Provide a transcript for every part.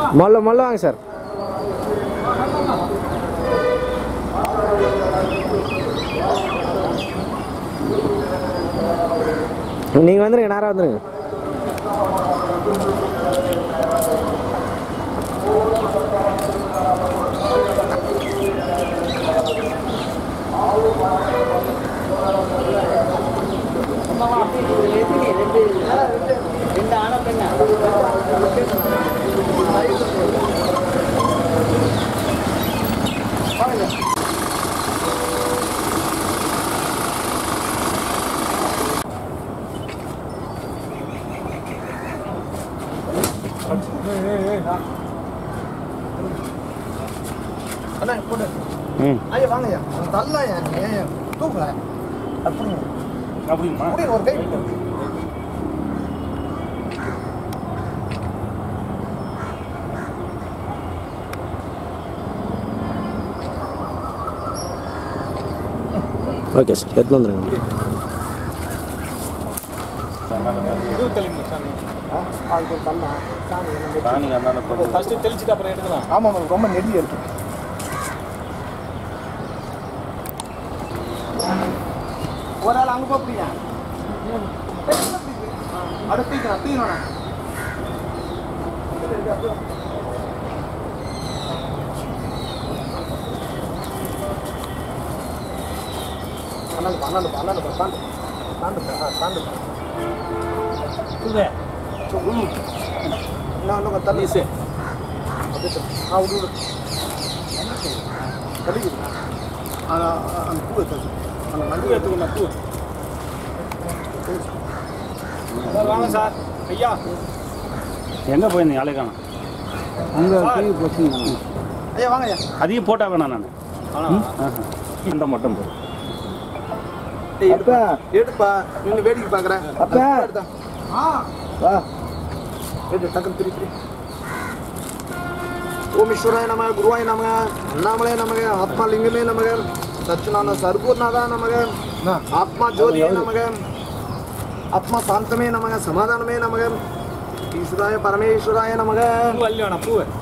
மொல்ல மொல்ல வாங்க சார் நீங்கள் வந்துருங்க நேராக வந்துருங்க அண்ணா போடு ம் ஐயா வாங்கய்யா தள்ளாயா நீ தூக்குல அப்படி அப்படிங்களா முடியும் ஒரு கை ஓகே சார் எடுத்து வந்துருங்க அதுக்கு ஒரு தள்ளா சாமி நம்ம தானிங்க அந்தாண்ட போட்டு ஃபர்ஸ்ட் தெளிச்சுட்டு அப்புறம் எடுக்கலாம் ஆமாம் ஆமாம் ரொம்ப நெடி இருக்கு ஒரு ஆள் அங்கே போப்பியா அடுத்து தூக்கலாம் தூக்கணும் பன்னெண்டு பன்னெண்டு பன்னெண்டு பன்னெண்டு பன்னெண்டு ஆ பன்னெண்டு இன்னும் இன்னும் தள்ளி அப்படியே தள்ளு. ஆ விடு விடு தள்ளிக்குது அந்த அந்த பூவை தள்ளு அந்த மஞ்சள் எடுத்துக்கணும் பூ சார் வாங்க சார் ஐயா எங்கே போயிருந்தீங்க ஆளே காணும் ஐயா வாங்க ஐயா அதையும் போட்டா வேணாம் நான் இந்த மட்டும் போதும் அப்பா எடுப்பா நின்று வேடிக்கை பார்க்குறேன் அப்பா எடுத்தா ஆ வா எடு டக்குனு திரி திரி ஓம் ஈஸ்வராய நமக குருவாய நமக அண்ணாமலை நமக ஆத்மா லிங்கமே நமக சச்சினான சர்பூர்நாதா நமக ஆத்மா ஜோதியே நமக ஆத்மா சாந்தமே நமக சமாதானமே நமக ஈஸ்வராய பரமேஸ்வராய நமக பூ அள்ளி வேணாம் பூ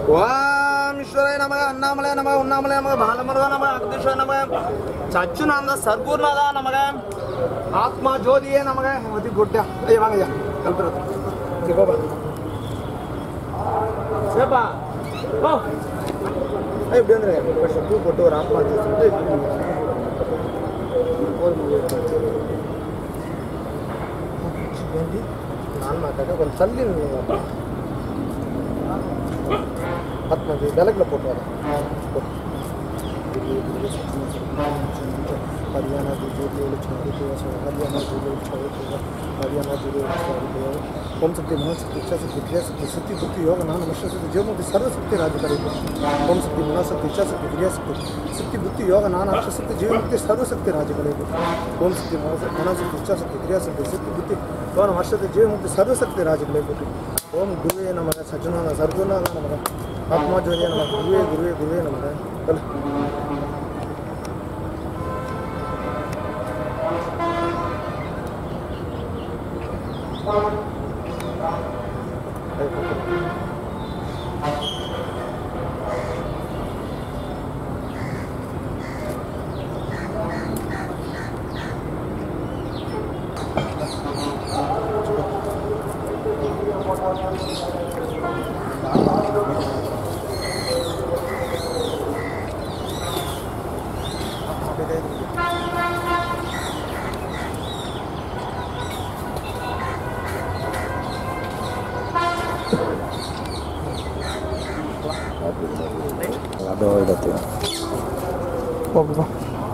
ஓம் ஈஸ்வராய நமக அண்ணாமலை நமக உண்ணாமலை நமக பாலமுருகா நமக அக்தீஸ்வர நமக சச்சுநாந்த சர்க்குருநாதா நமக ஆத்மா ஜோதியே நமக மதி குட்டியா ஐயா வாங்க ஐயா கல்புறது இங்கே போப்பா சேப்பா ஓ ஏய், இப்படி வந்துருங்க பூ போட்டு ஒரு ஆத்மா ஜோதி ఏంటి నాన్న మాట్లాడ కొంచెం చల్లి పద్మది వెలగలో పోతారు హర్యానా జూలు హర్యానా జూలు హర్యానా జూలు ఓం శక్తి మహాశక్తి ఇచ్చాశక్తి క్రియాశక్తి శక్తి బుద్ధి యోగ నాన్న నష్టశక్తి జీవముక్తి సర్వశక్తి రాజకరి ఓం శక్తి మహాశక్తి ఇచ్చాశక్తి క్రియాశక్తి శక్తి బుద్ధి యోగ నాన్న నష్టశక్తి జీవముక్తి సర్వశక్తి రాజకరి ఓం శక్తి మహాశక్తి ఇచ్చాశక్తి క్రియాశక్తి శక్తి బుద్ధి యోగ నష్టశక్తి జీవముక్తి సర్వశక్తి రాజకరి ఓం గురువే నమ సజ్జనాన సర్గుణాన నమ ఆత్మాజ్యోతి నమ గురువే గురువే గురువే నమ ಅದು ಇಡತ್ತೀವಿ ಹೋಗ್ಬಾ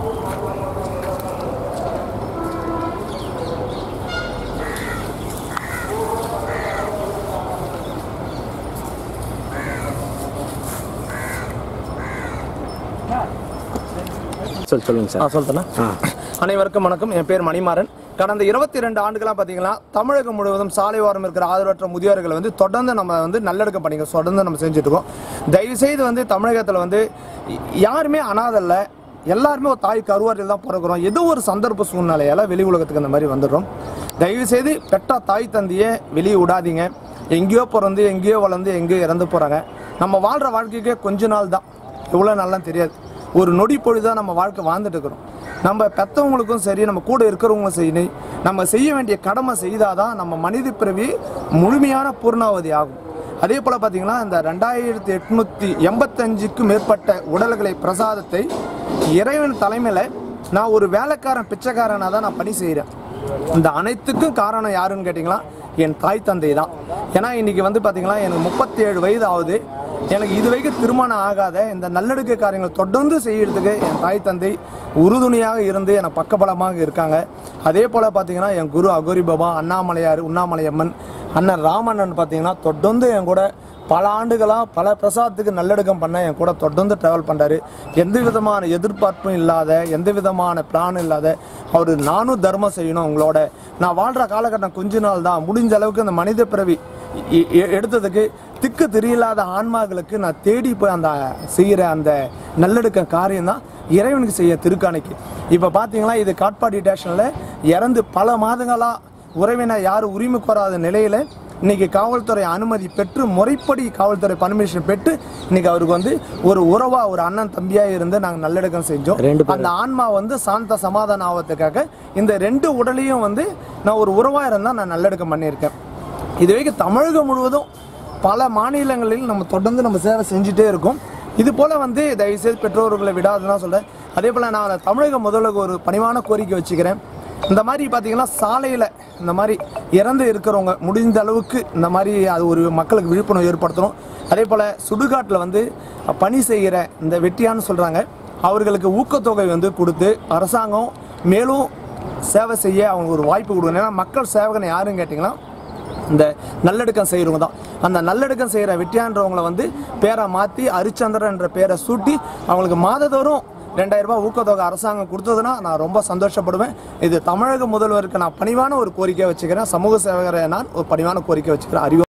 சொல் சொல்லுங்க ஆ சார் சொல்லிட்டேன்னா ஆ அனைவருக்கும் வணக்கம் என் பேர் மணிமாறன் கடந்த இருபத்தி ரெண்டு ஆண்டுகளாக பார்த்தீங்கன்னா தமிழகம் முழுவதும் சாலை ஓரம் இருக்கிற ஆதரவற்ற முதியோர்களை வந்து தொடர்ந்து நம்ம வந்து நல்லடக்க பணிகள் தொடர்ந்து நம்ம செஞ்சுட்டு இருக்கோம் தயவுசெய்து வந்து தமிழகத்தில் வந்து யாருமே அனாதல்ல எல்லாருமே ஒரு தாய் கருவாரில் தான் பிறக்கிறோம் ஏதோ ஒரு சந்தர்ப்ப சூழ்நிலையால வெளி உலகத்துக்கு இந்த மாதிரி வந்துடுறோம் தயவுசெய்து பெற்ற தாய் தந்தையை வெளியே விடாதீங்க எங்கேயோ பிறந்து எங்கேயோ வளர்ந்து எங்கேயோ இறந்து போகிறாங்க நம்ம வாழ்கிற வாழ்க்கைக்கே கொஞ்ச நாள் தான் இவ்வளோ நல்லா தெரியாது ஒரு நொடி பொழுதாக நம்ம வாழ்க்கை வாழ்ந்துட்டு இருக்கிறோம் நம்ம பெற்றவங்களுக்கும் சரி நம்ம கூட இருக்கிறவங்களும் சரி நம்ம செய்ய வேண்டிய கடமை செய்தாதான் நம்ம மனித பிறவி முழுமையான பூர்ணாவதி ஆகும் அதே போல் பார்த்தீங்கன்னா இந்த ரெண்டாயிரத்தி எட்நூற்றி எண்பத்தஞ்சுக்கும் மேற்பட்ட உடல்களை பிரசாதத்தை இறைவன் தலைமையில் நான் ஒரு வேலைக்காரன் பிச்சைக்காரனாக தான் நான் பணி செய்கிறேன் இந்த அனைத்துக்கும் காரணம் யாருன்னு கேட்டிங்களா என் தாய் தந்தை தான் ஏன்னா இன்னைக்கு வந்து பார்த்தீங்கன்னா எனக்கு முப்பத்தி ஏழு வயது ஆகுது எனக்கு இது வரைக்கும் திருமணம் ஆகாத இந்த நல்லடுக்கு காரியங்களை தொடர்ந்து செய்யறதுக்கு என் தாய் தந்தை உறுதுணையாக இருந்து எனக்கு பக்கபலமாக இருக்காங்க அதே போல் பார்த்தீங்கன்னா என் குரு அகோரி பாபா அண்ணாமலையார் உண்ணாமலையம்மன் அண்ணன் ராமண்ணன் பார்த்தீங்கன்னா தொடர்ந்து என் கூட பல ஆண்டுகளாக பல பிரசாதத்துக்கு நல்லடக்கம் பண்ண என் கூட தொடர்ந்து ட்ராவல் பண்ணுறாரு எந்த விதமான எதிர்பார்ப்பும் இல்லாத எந்த விதமான பிளானும் இல்லாத அவர் நானும் தர்மம் செய்யணும் உங்களோட நான் வாழ்கிற காலகட்டம் கொஞ்ச நாள் தான் முடிஞ்ச அளவுக்கு அந்த மனித பிறவி எ- எ- எடுத்ததுக்கு திக்கு தெரியலாத ஆன்மாக்களுக்கு நான் தேடி போய் அந்த செய்கிற அந்த நல்லெடுக்க காரியம் தான் இறைவனுக்கு செய்ய திருக்காணிக்கு இப்போ பார்த்தீங்களா இது காட்பாடி ஸ்டேஷனில் இறந்து பல மாதங்களாக உறவினர் யாரும் உரிமை கோராத நிலையில் இன்னைக்கு காவல்துறை அனுமதி பெற்று முறைப்படி காவல்துறை பர்மிஷன் பெற்று இன்னைக்கு அவருக்கு வந்து ஒரு உறவா ஒரு அண்ணன் தம்பியா இருந்து நாங்கள் நல்லடக்கம் செஞ்சோம் ரெண்டு பேரும். அந்த ஆன்மா வந்து சாந்த சமாதானம் ஆவதுக்காக இந்த ரெண்டு உடலையும் வந்து நான் ஒரு உறவா இருந்தா நான் நல்லடக்கம் பண்ணியிருக்கேன் இது வரைக்கும் தமிழகம் முழுவதும் பல மாநிலங்களில் நம்ம தொடர்ந்து நம்ம சேவை செஞ்சுட்டே இருக்கோம் இது போல வந்து தயவுசெய்து பெற்றோர்களை விடாதுன்னு சொல்றேன் அதே போல நான் தமிழக முதல்வருக்கு ஒரு பணிவான கோரிக்கை வச்சுக்கிறேன் இந்த மாதிரி பார்த்தீங்கன்னா சாலையில் இந்த மாதிரி இறந்து இருக்கிறவங்க முடிந்த அளவுக்கு இந்த மாதிரி அது ஒரு மக்களுக்கு விழிப்புணர்வு ஏற்படுத்தணும் அதே போல் சுடுகாட்டில் வந்து பணி செய்கிற இந்த வெட்டியான்னு சொல்கிறாங்க அவர்களுக்கு ஊக்கத்தொகை வந்து கொடுத்து அரசாங்கம் மேலும் சேவை செய்ய அவங்களுக்கு ஒரு வாய்ப்பு கொடுக்கணும் ஏன்னா மக்கள் சேவகனை யாருன்னு கேட்டிங்கன்னா இந்த நல்லடுக்கம் செய்கிறவங்க தான் அந்த நல்லடுக்கம் செய்கிற வெட்டியான்றவங்களை வந்து பேரை மாற்றி ஹரிச்சந்திரன் என்ற பேரை சூட்டி அவங்களுக்கு மாதந்தோறும் ரெண்டாயிரம் ரூபாய் ஊக்கத்தொகை அரசாங்கம் கொடுத்ததுன்னா நான் ரொம்ப சந்தோஷப்படுவேன் இது தமிழக முதல்வருக்கு நான் பணிவான ஒரு கோரிக்கை வச்சுக்கிறேன் சமூக சேவகரை நான் ஒரு பணிவான கோரிக்கை வச்சுக்கிறேன் அறிவு